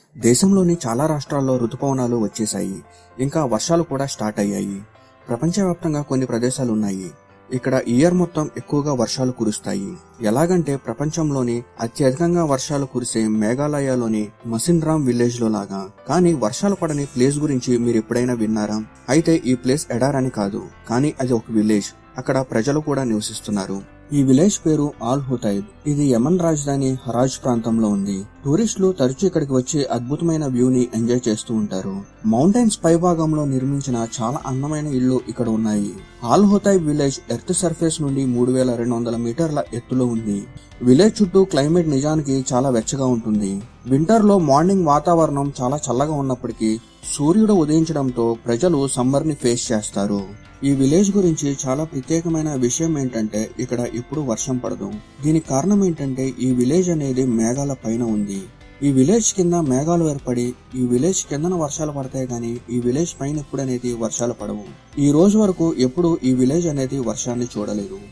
దేశంలోని చాలా రాష్ట్రాల్లో రుతుపవనాలు వచ్చేశాయి ఇంకా వర్షాలు కూడా స్టార్ట్ అయ్యాయి ప్రపంచవ్యాప్తంగా కొన్ని ప్రదేశాలు ఉన్నాయి ఇక్కడ ఇయర్ మొత్తం ఎక్కువగా వర్షాలు కురుస్తాయి ఎలాగంటే ప్రపంచంలోని అత్యధికంగా వర్షాలు కురిసే మేఘాలయలోని మసిన్రామ్ విలేజ్ లో లాగా కానీ వర్షాలు పడని ప్లేస్ గురించి మీరు ఎప్పుడైనా విన్నారా అయితే ఈ ప్లేస్ ఎడారని కాదు కానీ అది ఒక విలేజ్ అక్కడ ప్రజలు కూడా నివసిస్తున్నారు ఈ విలేజ్ పేరు ఆల్ హుతైబ్ ఇది యమన్ రాజధాని హరాజ్ ప్రాంతంలో ఉంది టూరిస్టులు తరచూ ఇక్కడికి వచ్చి అద్భుతమైన వ్యూని ఎంజాయ్ చేస్తూ ఉంటారు మౌంటైన్స్ పైభాగంలో నిర్మించిన చాలా అందమైన ఇళ్లు ఇక్కడ ఉన్నాయి Al Hutaib village earth surface నుండి మూడు వేల రెండు వందల మీటర్ల ఎత్తులో ఉంది విలేజ్ చుట్టూ క్లైమేట్ నిజానికి చాలా వెచ్చగా ఉంటుంది వింటర్ లో మార్నింగ్ వాతావరణం చాలా చల్లగా ఉన్నప్పటికీ సూర్యుడు ఉదయించడంతో ప్రజలు సమ్మర్ ని ఫేస్ చేస్తారు ఈ విలేజ్ గురించి చాలా ప్రత్యేకమైన విషయం ఏంటంటే ఇక్కడ ఇప్పుడు వర్షం పడదు దీనికి కారణం ఏంటంటే ఈ విలేజ్ అనేది మేఘాల పైన ఉంది ఈ విలేజ్ కింద మేఘాలు ఏర్పడి ఈ విలేజ్ కిందన వర్షాలు పడతాయి కానీ ఈ విలేజ్ పైన ఎప్పుడు అనేది వర్షాలు పడవు ఈ రోజు వరకు ఎప్పుడు ఈ విలేజ్ అనేది వర్షాన్ని చూడలేదు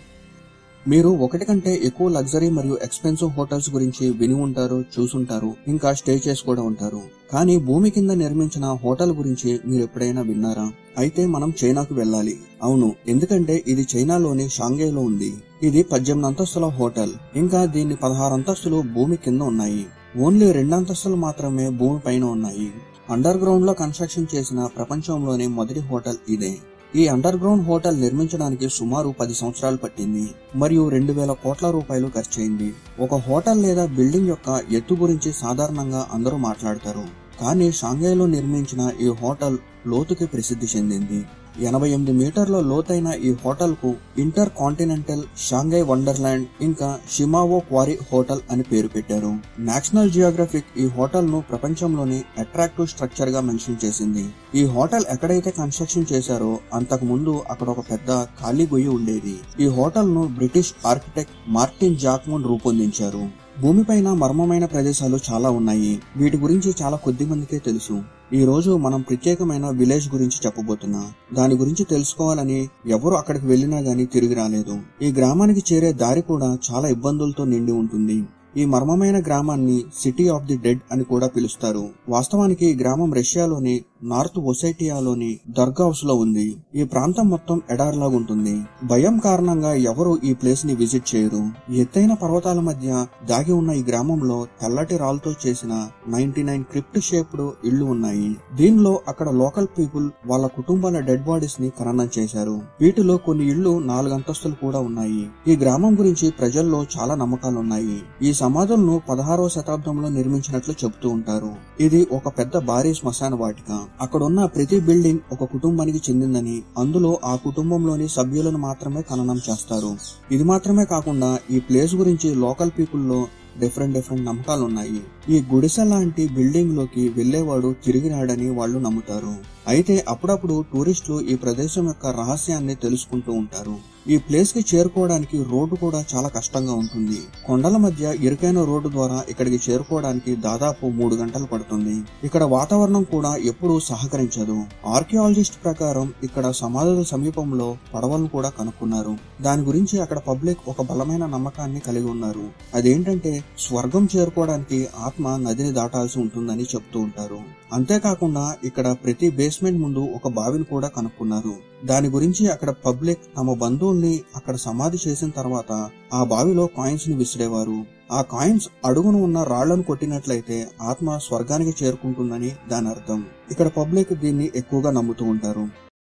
మీరు ఒకటి కంటే ఎక్కువ లగ్జరీ మరియు ఎక్స్పెన్సివ్ హోటల్స్ గురించి విని ఉంటారు చూసుంటారు ఇంకా స్టే చేసి కూడా ఉంటారు కానీ భూమి కింద నిర్మించిన హోటల్ గురించి మీరు ఎప్పుడైనా విన్నారా అయితే మనం చైనాకు వెళ్ళాలి అవును ఎందుకంటే ఇది చైనాలోని షాంఘైలో ఉంది ఇది పద్దెనిమిది అంతస్తుల హోటల్ ఇంకా దీన్ని పదహారు అంతస్తులు భూమి కింద ఉన్నాయి ఓన్లీ రెండు అంతస్తులు మాత్రమే భూమి పైన ఉన్నాయి అండర్ గ్రౌండ్ లో కన్స్ట్రక్షన్ చేసిన ప్రపంచంలోని మొదటి హోటల్ ఇదే ఈ అండర్ గ్రౌండ్ హోటల్ నిర్మించడానికి సుమారు పది సంవత్సరాలు పట్టింది మరియు రెండు వేల కోట్ల రూపాయలు ఖర్చయింది ఒక హోటల్ లేదా బిల్డింగ్ యొక్క ఎత్తు గురించి సాధారణంగా అందరూ మాట్లాడతారు కానీ షాంఘైలో నిర్మించిన ఈ హోటల్ లోతుకి ప్రసిద్ధి చెందింది ఎనభై ఎనిమిది మీటర్ల లోతైన ఈ హోటల్ కు ఇంటర్ కాంటినెంటల్ షాంఘై వండర్లాండ్ ఇంకా షిమావో క్వారీ హోటల్ అని పేరు పెట్టారు నేషనల్ జియోగ్రఫిక్ ఈ హోటల్ ను ప్రపంచంలోని అట్రాక్టివ్ స్ట్రక్చర్ గా మెన్షన్ చేసింది ఈ హోటల్ ఎక్కడైతే కన్స్ట్రక్షన్ చేశారో అంతకు ముందు అక్కడ ఒక పెద్ద ఖాళీ గొయ్యి ఉండేది ఈ హోటల్ ను బ్రిటిష్ ఆర్కిటెక్ట్ మార్టిన్ జాక్మోన్ రూపొందించారు భూమిపైన మర్మమైన ప్రదేశాలు చాలా ఉన్నాయి వీటి గురించి చాలా కొద్ది మందికే తెలుసు ఈ రోజు మనం ప్రత్యేకమైన విలేజ్ గురించి చెప్పబోతున్నా దాని గురించి తెలుసుకోవాలని ఎవరు అక్కడికి వెళ్ళినా గానీ తిరిగి రాలేదు ఈ గ్రామానికి చేరే దారి కూడా చాలా ఇబ్బందులతో నిండి ఉంటుంది ఈ మర్మమైన గ్రామాన్ని సిటీ ఆఫ్ ది డెడ్ అని కూడా పిలుస్తారు వాస్తవానికి ఈ గ్రామం రష్యాలోని నార్త్ ఒసైటియాలోని దర్గావ్స్ లో ఉంది ఈ ప్రాంతం మొత్తం ఎడార్లాగా ఉంటుంది భయం కారణంగా ఎవరు ఈ ప్లేస్ ని విజిట్ చేయరు ఎత్తైన పర్వతాల మధ్య దాగి ఉన్న ఈ గ్రామంలో తెల్లటి రాళ్ళతో చేసిన నైన్టీ నైన్ క్రిప్ట్ షేప్డ్ ఇళ్లు ఉన్నాయి దీనిలో అక్కడ లోకల్ పీపుల్ వాళ్ళ కుటుంబాల డెడ్ బాడీస్ ని ఖననం చేశారు వీటిలో కొన్ని ఇళ్లు నాలుగు అంతస్తులు కూడా ఉన్నాయి ఈ గ్రామం గురించి ప్రజల్లో చాలా నమ్మకాలు ఉన్నాయి ఈ సమాధులను పదహారవ శతాబ్దంలో నిర్మించినట్లు చెబుతూ ఉంటారు ఇది ఒక పెద్ద భారీ శ్మశాన వాటిక అక్కడున్న ప్రతి బిల్డింగ్ ఒక కుటుంబానికి చెందిందని అందులో ఆ కుటుంబంలోని సభ్యులను మాత్రమే ఖననం చేస్తారు ఇది మాత్రమే కాకుండా ఈ ప్లేస్ గురించి లోకల్ పీపుల్లో డిఫరెంట్ డిఫరెంట్ నమ్మకాలు ఉన్నాయి ఈ గుడిసె లాంటి బిల్డింగ్ లోకి వెళ్లేవాడు తిరిగి రాడని వాళ్ళు నమ్ముతారు అయితే అప్పుడప్పుడు టూరిస్టులు ఈ ప్రదేశం యొక్క రహస్యాన్ని తెలుసుకుంటూ ఉంటారు ఈ ప్లేస్ కి చేరుకోవడానికి రోడ్డు కూడా చాలా కష్టంగా ఉంటుంది కొండల మధ్య ఇరుకైన రోడ్డు ద్వారా ఇక్కడికి చేరుకోవడానికి దాదాపు మూడు గంటలు పడుతుంది ఇక్కడ వాతావరణం కూడా ఎప్పుడూ సహకరించదు ఆర్కియాలజిస్ట్ ప్రకారం ఇక్కడ సమాధుల సమీపంలో పడవలను కూడా కనుక్కున్నారు దాని గురించి అక్కడ పబ్లిక్ ఒక బలమైన నమ్మకాన్ని కలిగి ఉన్నారు అదేంటంటే స్వర్గం చేరుకోవడానికి ఆత్మ నదిని దాటాల్సి ఉంటుందని చెప్తూ ఉంటారు అంతేకాకుండా ఇక్కడ ప్రతి బేస్మెంట్ ముందు ఒక బావిని కూడా కనుక్కున్నారు దాని గురించి అక్కడ పబ్లిక్ తమ బంధువుల్ని అక్కడ సమాధి చేసిన తర్వాత ఆ బావిలో కాయిన్స్ ని విసిరేవారు ఆ కాయిన్స్ అడుగును ఉన్న రాళ్లను కొట్టినట్లయితే ఆత్మ స్వర్గానికి చేరుకుంటుందని దాని అర్థం ఇక్కడ పబ్లిక్ దీన్ని ఎక్కువగా నమ్ముతూ ఉంటారు